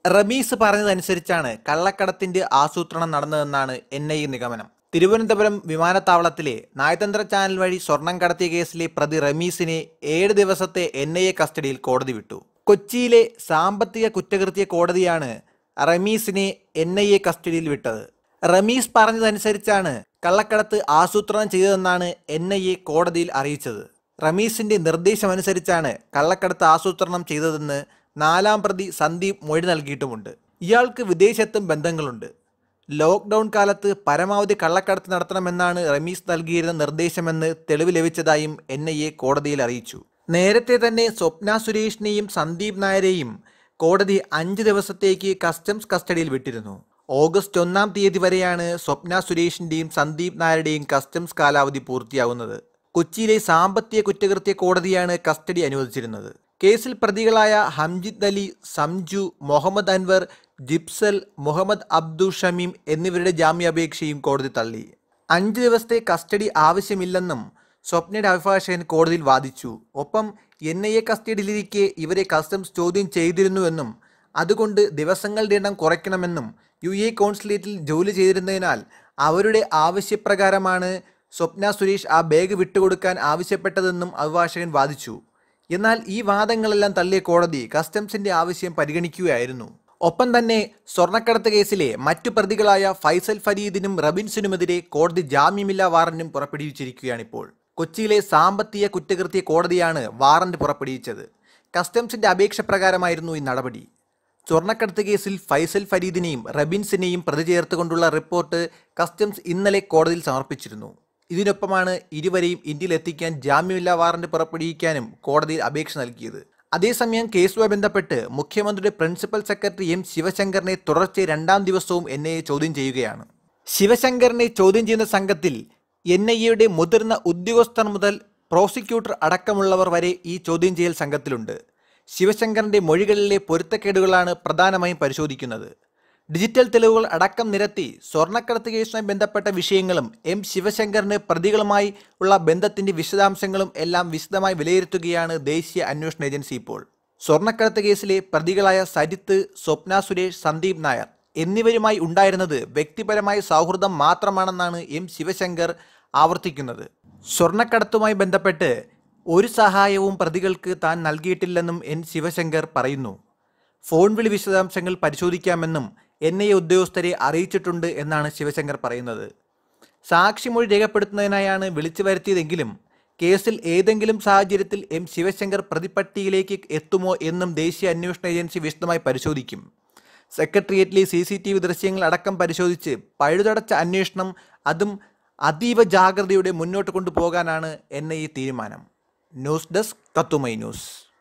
റമീസ് പറഞ്ഞതനുസരിച്ചാണ് കള്ളക്കടത്തിന്റെ ആസൂത്രണം നടന്നതെന്നാണ് N I A നിഗമനം തിരുവനന്തപുരം വിമാനത്താവളത്തിലെ നയതന്ത്ര ചാനൽ വഴി സ്വർണം കടത്തിയ കേസിലെ പ്രതി റമീസിനെ ഏഴ് ദിവസത്തെ എൻ ഐ എ കസ്റ്റഡിയിൽ കോടതി വിട്ടു കൊച്ചിയിലെ സാമ്പത്തിക കുറ്റകൃത്യ കോടതിയാണ് റമീസിനെ എൻ ഐ എ കസ്റ്റഡിയിൽ വിട്ടത് റമീസ് പറഞ്ഞതനുസരിച്ചാണ് കള്ളക്കടത്ത് ആസൂത്രണം ചെയ്തതെന്നാണ് എൻ ഐ എ കോടതിയിൽ അറിയിച്ചത് റമീസിന്റെ നിർദ്ദേശമനുസരിച്ചാണ് കള്ളക്കടത്ത് ആസൂത്രണം ചെയ്തതെന്ന് നാലാം പ്രതി സന്ദീപ് മൊഴി നൽകിയിട്ടുമുണ്ട് ഇയാൾക്ക് വിദേശത്തും ബന്ധങ്ങളുണ്ട് ലോക്ക്ഡൗൺ കാലത്ത് പരമാവധി കള്ളക്കടത്ത് നടത്തണമെന്നാണ് റമീസ് നൽകിയിരുന്ന നിർദ്ദേശമെന്ന് തെളിവ് ലഭിച്ചതായും എൻ ഐ എ കോടതിയിൽ അറിയിച്ചു നേരത്തെ തന്നെ സ്വപ്ന സുരേഷിനെയും സന്ദീപ് നായരെയും കോടതി അഞ്ച് ദിവസത്തേക്ക് കസ്റ്റംസ് കസ്റ്റഡിയിൽ വിട്ടിരുന്നു ഓഗസ്റ്റ് ഒന്നാം തീയതി വരെയാണ് സ്വപ്ന സുരേഷിന്റെയും സന്ദീപ് നായരുടെയും കസ്റ്റംസ് കാലാവധി പൂർത്തിയാകുന്നത് കൊച്ചിയിലെ സാമ്പത്തിക കുറ്റകൃത്യ കോടതിയാണ് കസ്റ്റഡി അനുവദിച്ചിരുന്നത് കേസിൽ പ്രതികളായ ഹംജിദ് അലി സംജു മുഹമ്മദ് അൻവർ ജിപ്സൽ മുഹമ്മദ് അബ്ദു ഷമീം എന്നിവരുടെ ജാമ്യാപേക്ഷയും കോടതി തള്ളി അഞ്ച് ദിവസത്തെ കസ്റ്റഡി ആവശ്യമില്ലെന്നും സ്വപ്നയുടെ അഭിഭാഷകൻ കോടതിയിൽ വാദിച്ചു ഒപ്പം എൻ ഐ എ കസ്റ്റഡിയിലിരിക്കെ ഇവരെ കസ്റ്റംസ് ചോദ്യം ചെയ്തിരുന്നുവെന്നും അതുകൊണ്ട് ദിവസങ്ങളുടെ എണ്ണം കുറയ്ക്കണമെന്നും യു എ കോൺസുലേറ്റിൽ ജോലി ചെയ്തിരുന്നതിനാൽ അവരുടെ ആവശ്യപ്രകാരമാണ് സ്വപ്ന സുരേഷ് ആ ബാഗ് വിട്ടുകൊടുക്കാൻ ആവശ്യപ്പെട്ടതെന്നും അഭിഭാഷകൻ വാദിച്ചു എന്നാൽ ഈ വാദങ്ങളെല്ലാം തള്ളിയ കോടതി കസ്റ്റംസിന്റെ ആവശ്യം പരിഗണിക്കുകയായിരുന്നു ഒപ്പം തന്നെ സ്വർണ്ണക്കടത്ത് കേസിലെ മറ്റു പ്രതികളായ ഫൈസൽ ഫരീദിനും റബിൻസിനുമെതിരെ കോടതി ജാമ്യമില്ലാ വാറന്റും പുറപ്പെടുവിച്ചിരിക്കുകയാണിപ്പോൾ കൊച്ചിയിലെ സാമ്പത്തിക കുറ്റകൃത്യ കോടതിയാണ് വാറന്റ് പുറപ്പെടുവിച്ചത് കസ്റ്റംസിന്റെ അപേക്ഷ പ്രകാരമായിരുന്നു ഈ നടപടി സ്വർണ്ണക്കടത്ത് കേസിൽ ഫൈസൽ ഫരീദിനെയും റബിൻസിനെയും പ്രതി ചേർത്തുകൊണ്ടുള്ള റിപ്പോർട്ട് കസ്റ്റംസ് ഇന്നലെ കോടതിയിൽ സമർപ്പിച്ചിരുന്നു ഇതിനൊപ്പമാണ് ഇരുവരെയും ഇന്ത്യയിൽ എത്തിക്കാൻ ജാമ്യമില്ലാ വാറന്റ് പുറപ്പെടുവിക്കാനും കോടതിയിൽ അപേക്ഷ നൽകിയത് അതേസമയം കേസുമായി ബന്ധപ്പെട്ട് മുഖ്യമന്ത്രിയുടെ പ്രിൻസിപ്പൽ സെക്രട്ടറി എം ശിവശങ്കറിനെ തുടർച്ചയായി രണ്ടാം ദിവസവും എൻ ഐ എ ചോദ്യം ചെയ്യുകയാണ് ശിവശങ്കറിനെ ചോദ്യം ചെയ്യുന്ന സംഘത്തിൽ എൻ ഐ എയുടെ മുതിർന്ന ഉദ്യോഗസ്ഥർ മുതൽ പ്രോസിക്യൂട്ടർ അടക്കമുള്ളവർ വരെ ഈ ചോദ്യം ചെയ്യൽ സംഘത്തിലുണ്ട് ശിവശങ്കറിന്റെ മൊഴികളിലെ പൊരുത്തക്കേടുകളാണ് പ്രധാനമായും പരിശോധിക്കുന്നത് ഡിജിറ്റൽ തെളിവുകൾ അടക്കം നിരത്തി സ്വർണ്ണക്കടത്ത് കേസുമായി ബന്ധപ്പെട്ട വിഷയങ്ങളും എം ശിവശങ്കറിന് പ്രതികളുമായി ഉള്ള ബന്ധത്തിന്റെ വിശദാംശങ്ങളും എല്ലാം വിശദമായി വിലയിരുത്തുകയാണ് ദേശീയ അന്വേഷണ ഏജൻസി ഇപ്പോൾ സ്വർണ്ണക്കടത്ത് കേസിലെ പ്രതികളായ സരിത്ത് സ്വപ്ന സുരേഷ് സന്ദീപ് നായർ എന്നിവരുമായി ഉണ്ടായിരുന്നത് വ്യക്തിപരമായ സൗഹൃദം മാത്രമാണെന്നാണ് എം ശിവശങ്കർ ആവർത്തിക്കുന്നത് സ്വർണ്ണക്കടത്തുമായി ബന്ധപ്പെട്ട് ഒരു സഹായവും പ്രതികൾക്ക് താൻ നൽകിയിട്ടില്ലെന്നും എൻ ശിവശങ്കർ പറയുന്നു ഫോൺ വിളി വിശദാംശങ്ങൾ പരിശോധിക്കാമെന്നും എൻ ഐ എ ഉദ്യോഗസ്ഥരെ അറിയിച്ചിട്ടുണ്ട് എന്നാണ് ശിവശങ്കർ പറയുന്നത് സാക്ഷിമൊഴി രേഖപ്പെടുത്തുന്നതിനായാണ് വിളിച്ചു വരുത്തിയതെങ്കിലും കേസിൽ ഏതെങ്കിലും സാഹചര്യത്തിൽ എം ശിവശങ്കർ പ്രതിപട്ടികയിലേക്ക് എത്തുമോ എന്നും ദേശീയ അന്വേഷണ ഏജൻസി വിശദമായി പരിശോധിക്കും സെക്രട്ടേറിയറ്റിലെ സി സി ടി വി ദൃശ്യങ്ങൾ അടക്കം പരിശോധിച്ച് പഴുതടച്ച അന്വേഷണം അതും അതീവ ജാഗ്രതയോടെ മുന്നോട്ട് കൊണ്ടുപോകാനാണ് എൻ ഐ എ തീരുമാനം ന്യൂസ് ഡെസ്ക് തത്തുമൈ ന്യൂസ്